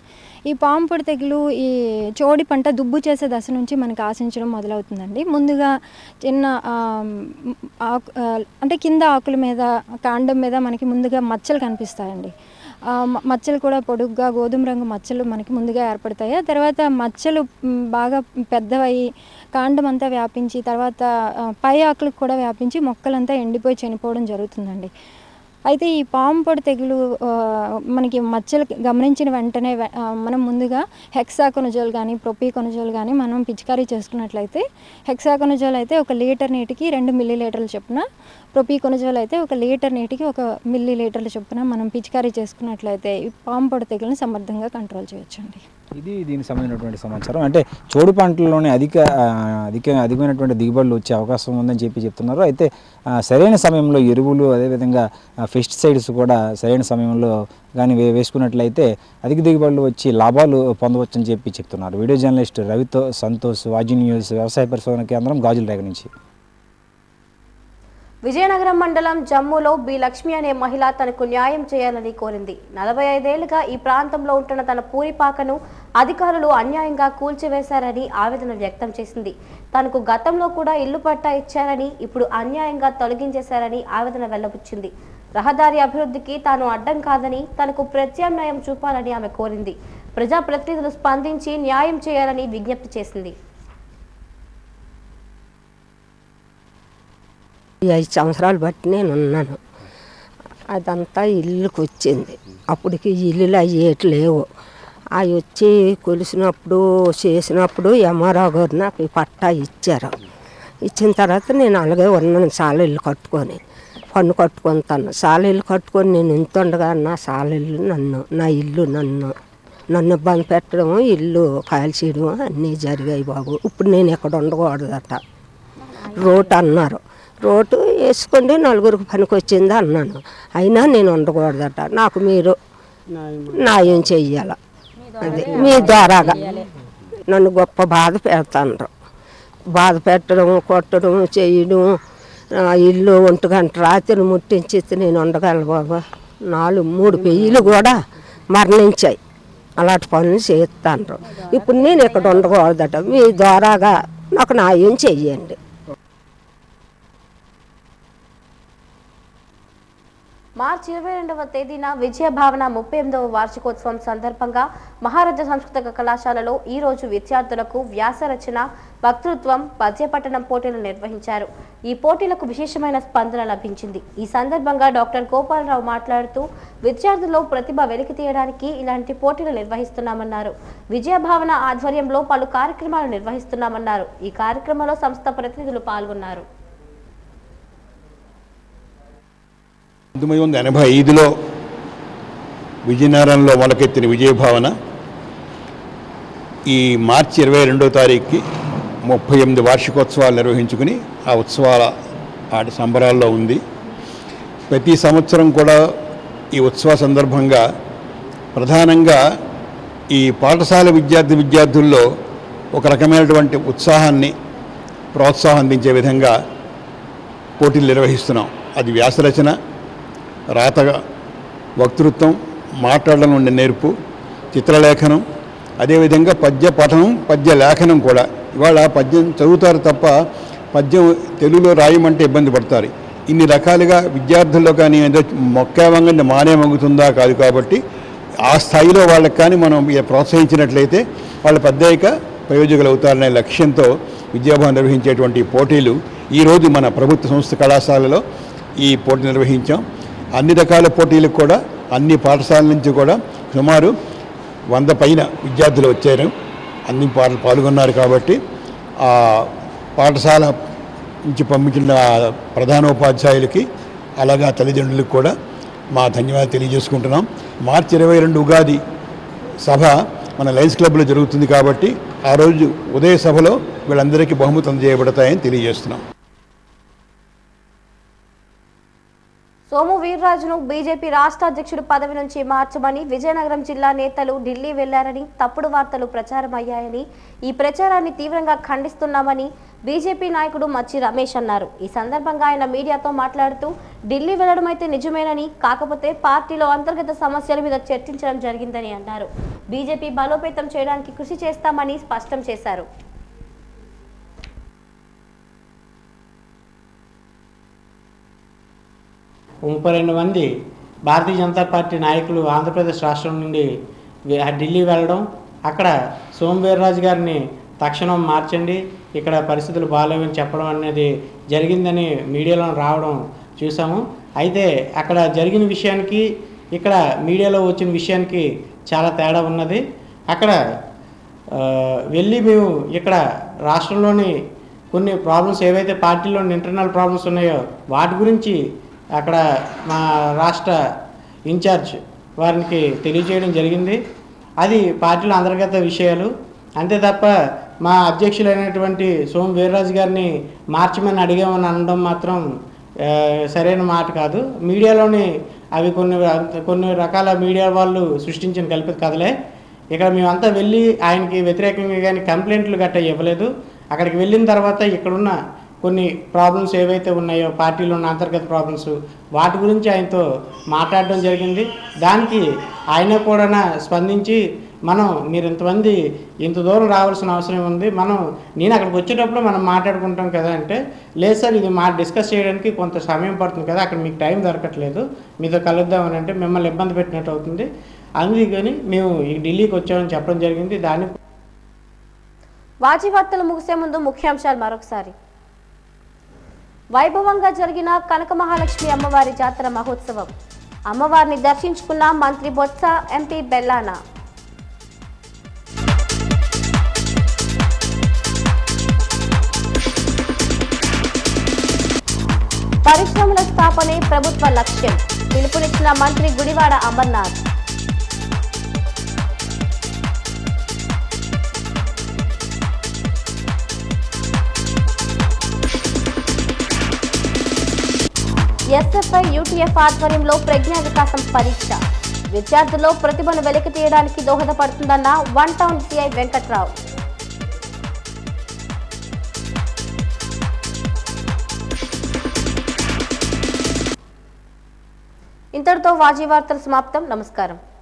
[SPEAKER 11] ఈ పాము పొడి తెగులు ఈ చోడి పంట దుబ్బు చేసే దశ నుంచి మనకి ఆశించడం మొదలవుతుందండి ముందుగా చిన్న ఆ, ఆకు ఆ, అంటే కింద ఆకుల మీద కాండం మీద మనకి ముందుగా మచ్చలు కనిపిస్తాయండి ఆ, మ- మచ్చలు కూడా పొడుగ్గా గోధుమ రంగు మచ్చలు మనకి ముందుగా ఏర్పడతాయి ఆ తర్వాత మచ్చలు మ్, బాగా పెద్దవయ్యి కాండం అంతా వ్యాపించి తర్వాత ఆ, పై ఆకులకు కూడా వ్యాపించి మొక్కలంతా ఎండిపోయి చనిపోవడం జరుగుతుందండి అయితే ఈ పాము పొడి తెగులు ఆ, మనకి మచ్చలు గమనించిన వెంటనే వె- ఆ, మనం ముందుగా హెక్సాకొనజోల్ కానీ ప్రొపీకొనజోల్ కానీ మనం పిచికారీ చేసుకున్నట్లయితే హెక్సాకొనజోల్ అయితే ఒక లీటర్ నీటికి రెండు మిల్లీ లీటర్ల చొప్పున ప్రొపీకొనజోల్ అయితే ఒక లీటర్ నీటికి ఒక మిల్లీ లీటర్ల చొప్పున మనం పిచికారీ చేసుకున్నట్లయితే ఈ పాము పొడి తెగులను సమర్థంగా కంట్రోల్ చేయొచ్చండి
[SPEAKER 10] ఇది దీనికి సంబంధించినటువంటి సమాచారం అంటే చోడు పంటల్లోనే అధిక ఆ, అధిక అధికమైనటువంటి దిగుబడులు వచ్చే అవకాశం ఉందని చెప్పి చెప్తున్నారు అయితే ఆ, సరైన సమయంలో ఎరువులు అదేవిధంగా పెస్టిసైడ్స్ కూడా సరైన సమయంలో కానీ వే వేసుకున్నట్లయితే అధిక దిగుబడులు వచ్చి లాభాలు పొందవచ్చని చెప్పి చెప్తున్నారు వీడియో జర్నలిస్ట్ రవితో సంతోష్ వాజీ న్యూస్ వ్యవసాయ పరిశోధన కేంద్రం గాజుల రేగ నుంచి
[SPEAKER 1] విజయనగరం మండలం జమ్మూలో బి లక్ష్మి అనే మహిళ తనకు న్యాయం చేయాలని కోరింది నలభై ఐదేళ్లుగా ఈ ప్రాంతంలో ఉంటున్న తన పూరిపాకను అధికారులు అన్యాయంగా కూల్చివేశారని ఆవేదన వ్యక్తం చేసింది తనకు గతంలో కూడా ఇల్లు పట్టా ఇచ్చారని ఇప్పుడు అన్యాయంగా తొలగించేశారని ఆవేదన వెల్లబుచ్చింది రహదారి అభివృద్ధికి తాను అడ్డం కాదని తనకు ప్రత్యామ్నాయం చూపాలని ఆమె కోరింది ప్రజాప్రతినిధులు స్పందించి న్యాయం చేయాలని విజ్ఞప్తి చేసింది
[SPEAKER 12] ఈ ఐదు సంవత్సరాలు బట్టి నేను ఉన్నాను అదంతా ఇల్లుకి వచ్చింది అప్పటికి ఇల్లులు అయ్యేటి లేవు అవి వచ్చి కొలిసినప్పుడు చేసినప్పుడు ఎంఆర్ఓ గారు నాకు ఈ పట్టా ఇచ్చారు ఇచ్చిన తర్వాత నేను అలాగే ఉన్నాను సాల ఇల్లు కట్టుకొని పన్ను కట్టుకుంటాను సాల ఇల్లు కట్టుకొని నేను ఇంతుండగా నా సాల ఇల్లు నన్ను నా ఇల్లు నన్ను నన్ను ఇబ్బంది పెట్టడం ఇల్లు కాల్చేయడం అన్నీ జరిగాయి బాబు ఇప్పుడు నేను ఎక్కడ ఉండకూడదట రోడ్ అన్నారు రోడ్డు వేసుకోండి నలుగురికి పనికి వచ్చింది అన్నాను అయినా నేను ఉండకూడదట నాకు మీరు న్యాయం చెయ్యాల అది మీ ద్వారాగా నన్ను గొప్ప బాధ పెడతాండ్రు బాధ పెట్టడం కొట్టడం చేయడం ఆ, ఇల్లు ఒంటి గంట రాత్రి ముట్టించి నేను ఉండగలను బాబా నాలుగు మూడు పెయ్యిలు కూడా మరణించాయి అలాంటి పనులు చేస్తాండ్రు ఇప్పుడు నేను ఇక్కడ ఉండకూడదట మీ ద్వారాగా నాకు న్యాయం చెయ్యండి
[SPEAKER 1] మార్చి ఇరవై రెండవ తేదీన విజయ భావన ముప్పై ఎనిమిదవ వార్షికోత్సవం సందర్భంగా మహారాజా సంస్కృత కళాశాలలో ఈ రోజు విద్యార్థులకు వ్యాస రచన వక్తృత్వం పద్యపట్టణం పోటీలు నిర్వహించారు ఈ పోటీలకు విశేషమైన స్పందన లభించింది ఈ సందర్భంగా డాక్టర్ గోపాలరావు మాట్లాడుతూ విద్యార్థుల్లో ప్రతిభ వెలికి తీయడానికి ఇలాంటి పోటీలు నిర్వహిస్తున్నామన్నారు విజయ భావన ఆధ్వర్యంలో పలు కార్యక్రమాలు నిర్వహిస్తున్నామన్నారు ఈ కార్యక్రమంలో సంస్థ ప్రతినిధులు పాల్గొన్నారు
[SPEAKER 13] పంతొమ్మిది వందల ఎనభై ఐదులో విజయనగరంలో మొలకెత్తిన విజయభావన ఈ మార్చి ఇరవై రెండో తారీఖుకి ముప్పై ఎనిమిది వార్షికోత్సవాలు నిర్వహించుకుని ఆ ఉత్సవాల ఆటి సంబరాల్లో ఉంది ప్రతి సంవత్సరం కూడా ఈ ఉత్సవ సందర్భంగా ప్రధానంగా ఈ పాఠశాల విద్యార్థి విద్యార్థుల్లో ఒక రకమైనటువంటి ఉత్సాహాన్ని ప్రోత్సాహం అందించే విధంగా పోటీలు నిర్వహిస్తున్నాం అది వ్యాసరచన రాత వక్తృత్వం మాట్లాడడం ఉండే నేర్పు చిత్రలేఖనం అదేవిధంగా పద్య పఠనం పద్య లేఖనం కూడా ఇవాళ పద్యం చదువుతారు తప్ప పద్యం తెలుగులో రాయమంటే ఇబ్బంది పడతారు ఇన్ని రకాలుగా విద్యార్థుల్లో కానీ ఏదో మొక్కా వంగండి మానే వంగుతుందా కాదు కాబట్టి ఆ స్థాయిలో వాళ్ళకి కానీ మనం ఇ- ప్రోత్సహించినట్లయితే వాళ్ళు పెద్దయ్యాక ప్రయోజకులు అవుతారనే లక్ష్యంతో విద్యాభవన్ నిర్వహించేటువంటి ఈ పోటీలు ఈరోజు మన ప్రభుత్వ సంస్థ కళాశాలలో ఈ పోటీ నిర్వహించాం అన్ని రకాల పోటీలకు కూడా అన్ని పాఠశాలల నుంచి కూడా సుమారు వంద పైన విద్యార్థులు వచ్చారు అన్ని పాటలు పాల్గొన్నారు కాబట్టి ఆ పాఠశాల నుంచి పంపించిన ప్రధానోపాధ్యాయులకి అలాగా తల్లిదండ్రులకు కూడా మా ధన్యవాదాలు తెలియజేసుకుంటున్నాం మార్చి ఇరవై రెండు ఉగాది సభ మన లయన్స్ క్లబ్లో జరుగుతుంది కాబట్టి ఆ రోజు ఉదయ సభలో వీళ్ళందరికీ బహుమతులు అందజేయబడతాయని తెలియజేస్తున్నాం
[SPEAKER 1] సోము వీర్రాజును బీజేపీ రాష్ట్ర అధ్యక్షుడు పదవి నుంచి మార్చమని విజయనగరం జిల్లా నేతలు ఢిల్లీ వెళ్లారని తప్పుడు వార్తలు ప్రచారం అయ్యాయని ఈ ప్రచారాన్ని తీవ్రంగా ఖండిస్తున్నామని బీజేపీ నాయకుడు మచ్చి రమేష్ అన్నారు ఈ సందర్భంగా ఆయన మీడియాతో మాట్లాడుతూ ఢిల్లీ వెళ్లడం అయితే నిజమేనని కాకపోతే పార్టీలో అంతర్గత సమస్యల మీద చర్చించడం జరిగిందని అన్నారు బీజేపీ బలోపేతం చేయడానికి కృషి చేస్తామని స్పష్టం చేశారు
[SPEAKER 14] ముప్పై రెండు మంది భారతీయ జనతా పార్టీ నాయకులు ఆంధ్రప్రదేశ్ రాష్ట్రం నుండి వి- ఢిల్లీ వెళ్ళడం అక్కడ సోమవీర్రాజు గారిని తక్షణం మార్చండి ఇక్కడ పరిస్థితులు బాగాలేవని చెప్పడం అనేది జరిగిందని మీడియాలో రావడం చూసాము అయితే అక్కడ జరిగిన విషయానికి ఇక్కడ మీడియాలో వచ్చిన విషయానికి చాలా తేడా ఉన్నది అక్కడ ఆ, వెళ్ళి మేము ఇక్కడ రాష్ట్రంలోని కొన్ని ప్రాబ్లమ్స్ ఏవైతే పార్టీలోని ఇంటర్నల్ ప్రాబ్లమ్స్ ఉన్నాయో వాటి గురించి అక్కడ మా రాష్ట్ర ఇన్ఛార్జ్ వారికి తెలియజేయడం జరిగింది అది పార్టీలో అంతర్గత విషయాలు అంతే తప్ప మా అధ్యక్షులైనటువంటి సోము వీర్రాజు గారిని మార్చమని అడిగామని అనడం మాత్రం ఆ, సరైన మాట కాదు మీడియాలోని అవి కొన్ని కొన్ని రకాల మీడియా వాళ్ళు సృష్టించిన కల్పిత కథలే ఇక్కడ మేమంతా వెళ్ళి ఆయనకి వ్యతిరేకంగా కానీ కంప్లైంట్లు గట్రా ఇవ్వలేదు అక్కడికి వెళ్ళిన తర్వాత ఇక్కడున్న కొన్ని ప్రాబ్లమ్స్ ఏవైతే ఉన్నాయో పార్టీలో ఉన్న అంతర్గత ప్రాబ్లమ్స్ వాటి గురించి ఆయనతో మాట్లాడడం జరిగింది దానికి ఆయన కూడా స్పందించి మనం మీరు ఇంతమంది ఇంత దూరం రావాల్సిన అవసరం ఉంది మనం నేను అక్కడికి వచ్చేటప్పుడు మనం మాట్లాడుకుంటాం కదా అంటే లేదు సార్ ఇది మా డిస్కస్ చేయడానికి కొంత సమయం పడుతుంది కదా అక్కడ మీకు టైం దొరకట్లేదు మీతో కలుద్దామని అంటే మిమ్మల్ని ఇబ్బంది పెట్టినట్టు అవుతుంది అందుకని మేము ఈ ఢిల్లీకి వచ్చామని చెప్పడం జరిగింది దాన్ని
[SPEAKER 1] వాజీ వార్తలు ముగిసే ముందు ముఖ్యాంశాలు మరొకసారి వైభవంగా జరిగిన కనక మహాలక్ష్మి అమ్మవారి జాతర మహోత్సవం అమ్మవారిని దర్శించుకున్న మంత్రి బొత్స ఎంపీ బెల్లానా పరిశ్రమల స్థాపనే ప్రభుత్వ లక్ష్యం పిలుపునిచ్చిన మంత్రి గుడివాడ అమర్నాథ్ ఎస్ఎఫ్ఐ యూటీఎఫ్ ఆధ్వర్యంలో ప్రజ్ఞా వికాసం పరీక్ష విద్యార్థుల్లో ప్రతిభను వెలికి తీయడానికి దోహదపడుతుందన్న వన్ టౌన్ సిఐ వెంకట్రావు ఇంతటితో వాజీ వార్తలు సమాప్తం నమస్కారం